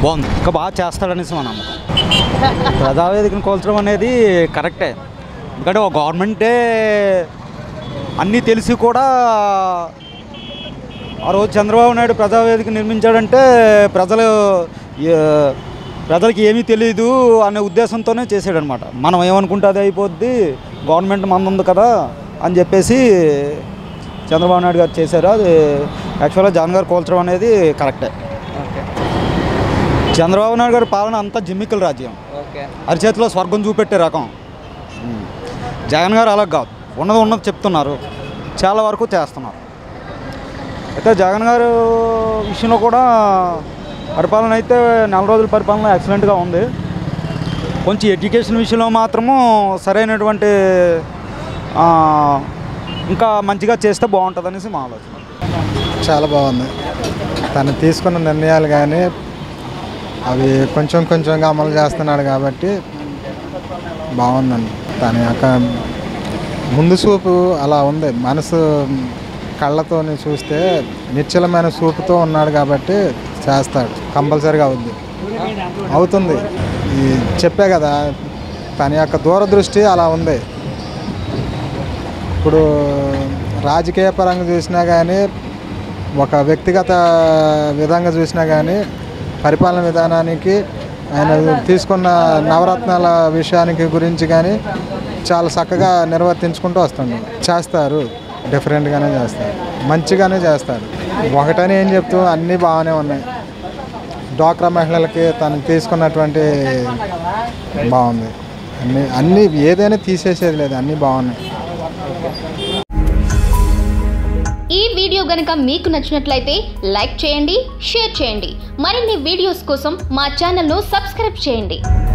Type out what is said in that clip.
బాగుంది ఇంకా బాగా చేస్తాడనేసి మా నమ్మకం ప్రజావేదికను కోల్చడం అనేది కరెక్టే ఎందుకంటే ఒక గవర్నమెంటే అన్నీ తెలిసి కూడా ఆ రోజు చంద్రబాబు నాయుడు ప్రజావేదిక నిర్మించాడంటే ప్రజలు ఏ- ప్రజలకి ఏమీ తెలియదు అనే ఉద్దేశంతోనే చేసాడనమాట మనం ఏమనుకుంటే అది అయిపోద్ది గవర్నమెంట్ మంది ఉంది కదా అని చెప్పేసి చంద్రబాబు నాయుడు గారు చేశారు అది యాక్చువల్గా జగన్ గారు కోల్చడం అనేది కరెక్టే ఓకే చంద్రబాబు నాయుడు గారి పాలన అంతా జిమ్మికల రాజ్యం ఓకే అరిచేతిలో స్వర్గం చూపెట్టే రకం ఉమ్. జగన్ గారు అలా కాదు ఉన్నది ఉన్నది చెప్తున్నారు చాలా వరకు చేస్తున్నారు అయితే జగన్ గారు విషయంలో కూడా పరిపాలన అయితే నెల రోజుల పరిపాలన ఎక్సలెంట్గా ఉంది కొంచెం ఎడ్యుకేషన్ విషయంలో మాత్రము సరైనటువంటి ఆ, ఇంకా మంచిగా చేస్తే బాగుంటుంది అనేసి మా ఆలోచన చాలా బాగుంది తను తీసుకున్న నిర్ణయాలు కానీ అవి కొంచెం కొంచెంగా అమలు చేస్తున్నాడు కాబట్టి బాగుందండి తన యొక్క ముందు చూపు అలా ఉంది మనసు కళ్ళతో చూస్తే నిశ్చలమైన చూపుతో ఉన్నాడు కాబట్టి చేస్తాడు కంపల్సరీగా అవుద్ది అవుతుంది ఈ చెప్పే కదా తన యొక్క దూరదృష్టి అలా ఉంది ఇప్పుడు రాజకీయ పరంగా చూసినా కానీ ఒక వ్యక్తిగత విధంగా చూసినా కానీ పరిపాలన విధానానికి ఆయన తీసుకున్న నవరత్నాల విషయానికి గురించి కానీ చాలా చక్కగా నిర్వర్తించుకుంటూ వస్తుండే చేస్తారు డిఫరెంట్గానే చేస్తారు మంచిగానే చేస్తారు ఒకటని ఏం చెప్తూ అన్నీ బాగానే ఉన్నాయి డ్వాక్రా మహిళలకి తను తీసుకున్నటువంటి బాగుంది అన్నీ అన్నీ ఏదైనా తీసేసేది లేదు అన్నీ బాగున్నాయి ఈ వీడియో గనుక మీకు నచ్చినట్లయితే లైక్ చేయండి షేర్ చేయండి మరిన్ని వీడియోస్ కోసం మా ఛానల్ను సబ్స్క్రైబ్ చేయండి